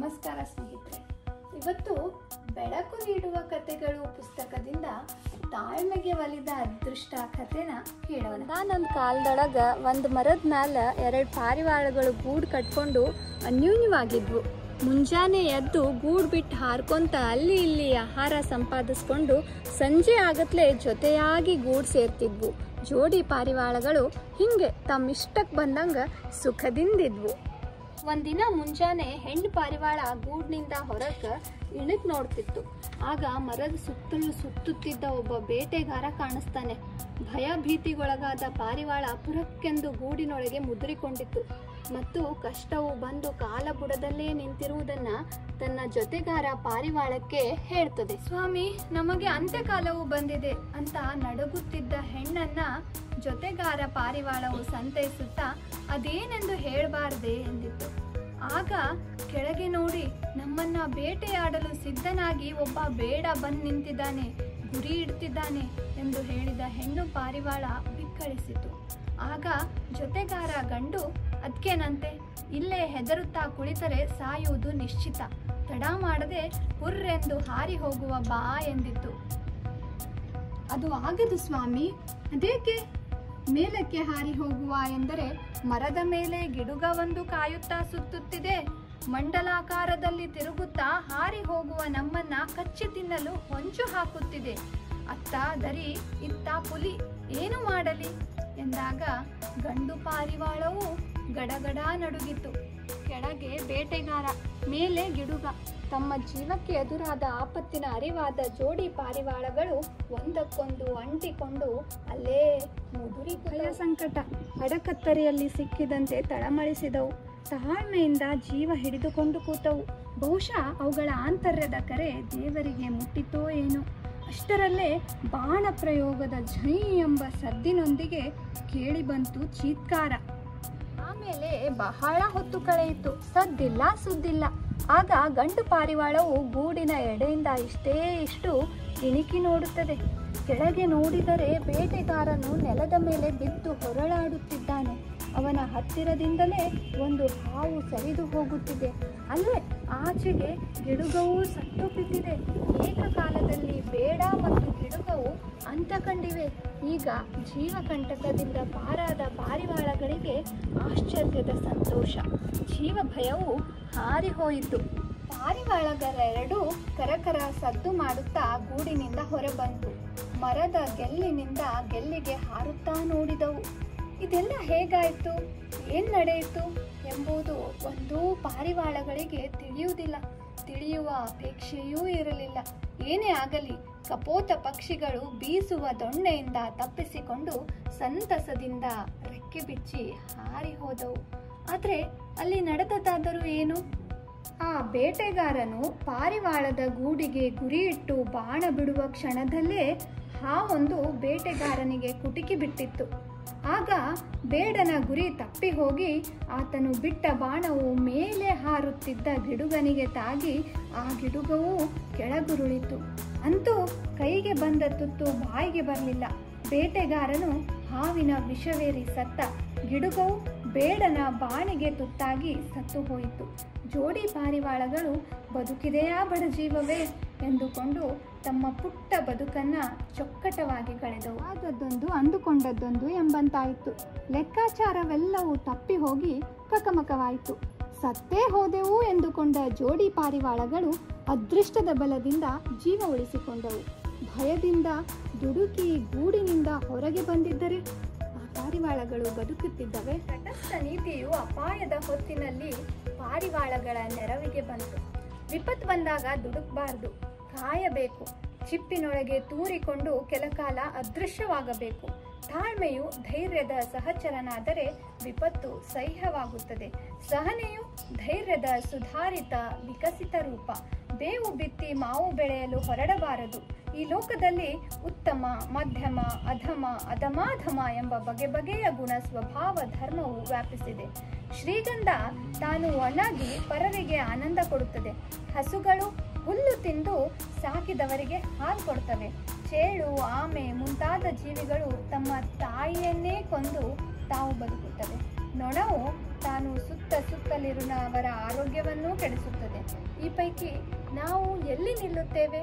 ನಮಸ್ಕಾರ ಸ್ನೇಹಿತರೆ ಇವತ್ತು ಬೆಳಕು ನೀಡುವ ಕಥೆಗಳು ಪುಸ್ತಕದಿಂದ ತಾಳ್ಮೆಗೆ ಒಲಿದ ಅದೃಷ್ಟ ಕಥೆನ ಕೇಳೋಣ ನಾನೊಂದು ಕಾಲದೊಳಗ ಒಂದು ಮರದ ಮ್ಯಾಲ ಎರಡು ಪಾರಿವಾಳಗಳು ಗೂಡು ಕಟ್ಕೊಂಡು ಅನ್ಯೂನ್ಯವಾಗಿದ್ವು ಮುಂಜಾನೆ ಎದ್ದು ಗೂಡು ಬಿಟ್ಟು ಹಾರ್ಕೊಂತ ಅಲ್ಲಿ ಇಲ್ಲಿ ಆಹಾರ ಸಂಪಾದಿಸ್ಕೊಂಡು ಸಂಜೆ ಆಗತ್ಲೆ ಜೊತೆಯಾಗಿ ಗೂಡು ಸೇರ್ತಿದ್ವು ಜೋಡಿ ಪಾರಿವಾಳಗಳು ಹಿಂಗೆ ತಮ್ಮಿಷ್ಟಕ್ಕೆ ಬಂದಂಗ ಸುಖದಿಂದಿದ್ವು ಒಂದಿನ ಮುಂಜಾನೆ ಹೆಣ್ಣು ಪಾರಿವಾಳ ಗೂಡ್ನಿಂದ ಹೊರಗೆ ಇಣಕ್ ನೋಡ್ತಿತ್ತು ಆಗ ಮರದ ಸುತ್ತಲೂ ಸುತ್ತುತ್ತಿದ್ದ ಒಬ್ಬ ಬೇಟೆಗಾರ ಕಾಣಿಸ್ತಾನೆ ಭಯ ಭೀತಿಗೊಳಗಾದ ಪಾರಿವಾಳ ಪುರಕ್ಕೆಂದು ಗೂಡಿನೊಳಗೆ ಮುದುರಿಕೊಂಡಿತ್ತು ಮತ್ತು ಕಷ್ಟವು ಬಂದು ಕಾಲ ಬುಡದಲ್ಲೇ ನಿಂತಿರುವುದನ್ನ ತನ್ನ ಜೊತೆಗಾರ ಪಾರಿವಾಳಕ್ಕೆ ಹೇಳ್ತದೆ ಸ್ವಾಮಿ ನಮಗೆ ಅಂತ್ಯಕಾಲವು ಬಂದಿದೆ ಅಂತ ನಡುಗುತ್ತಿದ್ದ ಹೆಣ್ಣನ್ನ ಜೊತೆಗಾರ ಪಾರಿವಾಳವು ಸಂತೈಸುತ್ತಾ ಅದೇನೆಂದು ಹೇಳಬಾರದೆ ಎಂದಿತ್ತು ಆಗ ಕೆಳಗೆ ನೋಡಿ ನಮ್ಮನ್ನ ಬೇಟೆಯಾಡಲು ಸಿದ್ಧನಾಗಿ ಒಬ್ಬ ಬೇಡ ಬಂದ್ ನಿಂತಿದ್ದಾನೆ ಗುರಿ ಇಡ್ತಿದ್ದಾನೆ ಎಂದು ಹೇಳಿದ ಹೆಣ್ಣು ಪಾರಿವಾಳ ಬಿಕ್ಕಳಿಸಿತು ಆಗ ಜೊತೆಗಾರ ಗಂಡು ಅದ್ಕೇನಂತೆ ಇಲ್ಲೇ ಹೆದರುತ್ತಾ ಕುಳಿತರೆ ಸಾಯುವುದು ನಿಶ್ಚಿತ ತಡ ಮಾಡದೆ ಪುರ್ರೆಂದು ಹಾರಿ ಹೋಗುವ ಬಾ ಎಂದಿತ್ತು ಅದು ಆಗದು ಸ್ವಾಮಿ ಅದೇಕೆ ಮೇಲಕ್ಕೆ ಹಾರಿ ಹೋಗುವ ಎಂದರೆ ಮರದ ಮೇಲೆ ಗಿಡುಗವೊಂದು ಕಾಯುತ್ತಾ ಸುತ್ತುತ್ತಿದೆ ಮಂಡಲಾಕಾರದಲ್ಲಿ ತಿರುಗುತ್ತಾ ಹಾರಿ ಹೋಗುವ ನಮ್ಮನ್ನ ಕಚ್ಚಿ ತಿನ್ನಲು ಹೊಂಚು ಹಾಕುತ್ತಿದೆ ಅತ್ತ ದರಿ ಇತ್ತ ಪುಲಿ ಏನು ಮಾಡಲಿ ಎಂದಾಗ ಗಂಡು ಪಾರಿವಾಳವು ಗಡಗಡ ನಡುಗಿತು ಕೆಳಗೆ ಬೇಟೆಗಾರ ಮೇಲೆ ಗಿಡುಗ ತಮ್ಮ ಜೀವಕ್ಕೆ ಎದುರಾದ ಆಪತ್ತಿನ ಅರಿವಾದ ಜೋಡಿ ಪಾರಿವಾಳಗಳು ಒಂದಕ್ಕೊಂದು ಅಂಟಿಕೊಂಡು ಅಲ್ಲೇ ಮುದುರಿ ಭಯ ಸಂಕಟ ಅಡಕತ್ತರಿಯಲ್ಲಿ ಸಿಕ್ಕಿದಂತೆ ತಳಮಳಿಸಿದವು ತಾಳ್ಮೆಯಿಂದ ಜೀವ ಹಿಡಿದುಕೊಂಡು ಕೂತವು ಬಹುಶಃ ಅವುಗಳ ಆಂತರ್ಯದ ಕರೆ ದೇವರಿಗೆ ಮುಟ್ಟಿತೋ ಏನೋ ಅಷ್ಟರಲ್ಲೇ ಬಾಣ ಪ್ರಯೋಗದ ಝೈ ಎಂಬ ಸದ್ದಿನೊಂದಿಗೆ ಕೇಳಿಬಂತು ಚೀತ್ಕಾರ ಆಮೇಲೆ ಬಹಳ ಹೊತ್ತು ಕಳೆಯಿತು ಸದ್ದಿಲ್ಲ ಸುದ್ದಿಲ್ಲ ಆಗ ಗಂಡು ಪಾರಿವಾಳವು ಗೂಡಿನ ಎಡೆಯಿಂದ ಇಷ್ಟೇ ಇಷ್ಟು ಇಣಿಕಿ ನೋಡುತ್ತದೆ ಕೆಳಗೆ ನೋಡಿದರೆ ಬೇಟೆಗಾರನು ನೆಲದ ಮೇಲೆ ಬಿದ್ದು ಹೊರಳಾಡುತ್ತಿದ್ದಾನೆ ಅವನ ಹತ್ತಿರದಿಂದಲೇ ಒಂದು ಹಾವು ಸರಿದು ಹೋಗುತ್ತಿದೆ ಅಲ್ಲೇ ಆಚೆಗೆ ಗಿಡುಗವು ಸತ್ತು ಬಿದ್ದಿದೆ ಏಕಕಾಲದಲ್ಲಿ ಬೇಡ ಮತ್ತು ಗಿಡುಗವು ಅಂತ ಕಂಡಿವೆ ಈಗ ಜೀವಕಂಟಕದಿಂದ ಪಾರಾದ ಪಾರಿವಾಳಗಳಿಗೆ ಆಶ್ಚರ್ಯದ ಸಂತೋಷ ಜೀವ ಭಯವು ಹಾರಿ ಹೋಯಿತು ಪಾರಿವಾಳಗರೆರಡು ಕರಕರ ಸದ್ದು ಮಾಡುತ್ತಾ ಗೂಡಿನಿಂದ ಹೊರಬಂತು ಮರದ ಗೆಲ್ಲಿನಿಂದ ಗೆಲ್ಲಿಗೆ ಹಾರುತ್ತಾ ನೋಡಿದವು ಇದೆಲ್ಲ ಹೇಗಾಯಿತು ಏನ್ ನಡೆಯಿತು ಎಂಬುದು ಒಂದೂ ಪಾರಿವಾಳಗಳಿಗೆ ತಿಳಿಯುವುದಿಲ್ಲ ತಿಳಿಯುವ ಅಪೇಕ್ಷೆಯೂ ಇರಲಿಲ್ಲ ಏನೇ ಆಗಲಿ ಕಪೋತ ಪಕ್ಷಿಗಳು ಬೀಸುವ ದೊಣ್ಣೆಯಿಂದ ತಪ್ಪಿಸಿಕೊಂಡು ಸಂತಸದಿಂದ ರೆಕ್ಕೆ ಬಿಚ್ಚಿ ಹಾರಿ ಹೋದವು ಆದರೆ ಅಲ್ಲಿ ನಡೆದದ್ದಾದರೂ ಏನು ಆ ಬೇಟೆಗಾರನು ಪಾರಿವಾಳದ ಗೂಡಿಗೆ ಗುರಿಯಿಟ್ಟು ಬಾಣ ಬಿಡುವ ಕ್ಷಣದಲ್ಲೇ ಹಾವೊಂದು ಬೇಟೆಗಾರನಿಗೆ ಕುಟುಕಿ ಬಿಟ್ಟಿತ್ತು ಆಗ ಬೇಡನ ಗುರಿ ತಪ್ಪಿ ಹೋಗಿ ಆತನು ಬಿಟ್ಟ ಬಾಣವು ಮೇಲೆ ಹಾರುತ್ತಿದ್ದ ಗಿಡುಗನಿಗೆ ತಾಗಿ ಆ ಗಿಡುಗವು ಕೆಳಗುರುಳಿತು ಅಂತೂ ಕೈಗೆ ಬಂದ ತುತ್ತು ಬಾಯಿಗೆ ಬರಲಿಲ್ಲ ಬೇಟೆಗಾರನು ಹಾವಿನ ವಿಷವೇರಿ ಸತ್ತ ಗಿಡುಗವು ಬೇಡನ ಬಾಣಿಗೆ ತುತ್ತಾಗಿ ಸತ್ತು ಹೋಯಿತು ಜೋಡಿ ಪಾರಿವಾಳಗಳು ಬದುಕಿದೆಯಾ ಬಡಜೀವವೇ ಎಂದುಕೊಂಡು ತಮ್ಮ ಪುಟ್ಟ ಬದುಕನ್ನ ಚೊಕ್ಕಟವಾಗಿ ಕಳೆದವು ಆದದ್ದೊಂದು ಅಂದುಕೊಂಡದ್ದೊಂದು ಎಂಬಂತಾಯಿತು ಲೆಕ್ಕಾಚಾರವೆಲ್ಲವೂ ತಪ್ಪಿ ಹೋಗಿ ಕಕಮಕವಾಯಿತು ಸತ್ತೇ ಹೋದೆವು ಎಂದುಕೊಂಡ ಜೋಡಿ ಪಾರಿವಾಳಗಳು ಅದೃಷ್ಟದ ಬಲದಿಂದ ಜೀವ ಉಳಿಸಿಕೊಂಡವು ಭಯದಿಂದ ದುಡುಕಿ ಗೂಡಿನಿಂದ ಹೊರಗೆ ಬಂದಿದ್ದರೆ ಆ ಪಾರಿವಾಳಗಳು ಬದುಕುತ್ತಿದ್ದವೆ ತಟಸ್ಥ ನೀತಿಯು ಅಪಾಯದ ಹೊತ್ತಿನಲ್ಲಿ ಪಾರಿವಾಳಗಳ ನೆರವಿಗೆ ಬಂತು ವಿಪತ್ತು ಬಂದಾಗ ದುಡುಕಬಾರದು ಕಾಯಬೇಕು ಚಿಪ್ಪಿನೊಳಗೆ ತೂರಿಕೊಂಡು ಕೆಲಕಾಲ ಅದೃಶ್ಯವಾಗಬೇಕು ತಾಳ್ಮೆಯು ಧೈರ್ಯದ ಸಹಚರನಾದರೆ ವಿಪತ್ತು ಸಹ್ಯವಾಗುತ್ತದೆ ಸಹನೆಯು ಧೈರ್ಯದ ಸುಧಾರಿತ ವಿಕಸಿತ ರೂಪ ಬೇವು ಬಿತ್ತಿ ಮಾವು ಬೆಳೆಯಲು ಹೊರಡಬಾರದು ಈ ಲೋಕದಲ್ಲಿ ಉತ್ತಮ ಮಧ್ಯಮ ಅಧಮ ಅಧಮಾಧಮ ಎಂಬ ಬಗೆ ಬಗೆಯ ಗುಣ ಸ್ವಭಾವ ಧರ್ಮವು ವ್ಯಾಪಿಸಿದೆ ಶ್ರೀಗಂಧ ತಾನು ಒಣಗಿ ಪರರಿಗೆ ಆನಂದ ಕೊಡುತ್ತದೆ ಹಸುಗಳು ಹುಲ್ಲು ತಿಂದು ಸಾಕಿದವರಿಗೆ ಹಾಲು ಕೊಡ್ತವೆ ಚೇಳು ಆಮೆ ಮುಂತಾದ ಜೀವಿಗಳು ತಮ್ಮ ತಾಯಿಯನ್ನೇ ಕೊಂದು ತಾವು ಬದುಕುತ್ತವೆ ನೊಣವು ತಾನು ಸುತ್ತ ಸುತ್ತಲಿರುವವರ ಆರೋಗ್ಯವನ್ನೂ ಕೆಡಿಸುತ್ತದೆ ಈ ಪೈಕಿ ನಾವು ಎಲ್ಲಿ ನಿಲ್ಲುತ್ತೇವೆ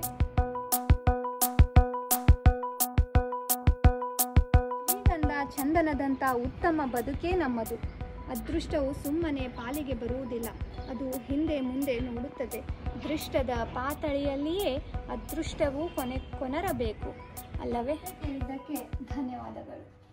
ಶ್ರೀಗಂಧ ಚಂದನದಂಥ ಉತ್ತಮ ಬದುಕೇ ನಮ್ಮದು ಅದೃಷ್ಟವು ಸುಮ್ಮನೆ ಪಾಲಿಗೆ ಬರುವುದಿಲ್ಲ ಅದು ಹಿಂದೆ ಮುಂದೆ ನೋಡುತ್ತದೆ ದೃಷ್ಟದ ಪಾತಳಿಯಲ್ಲಿಯೇ ಅದೃಷ್ಟವು ಕೊನೆ ಕೊನರಬೇಕು ಅಲ್ಲವೇ ಕೇಳಿದ್ದಕ್ಕೆ ಧನ್ಯವಾದಗಳು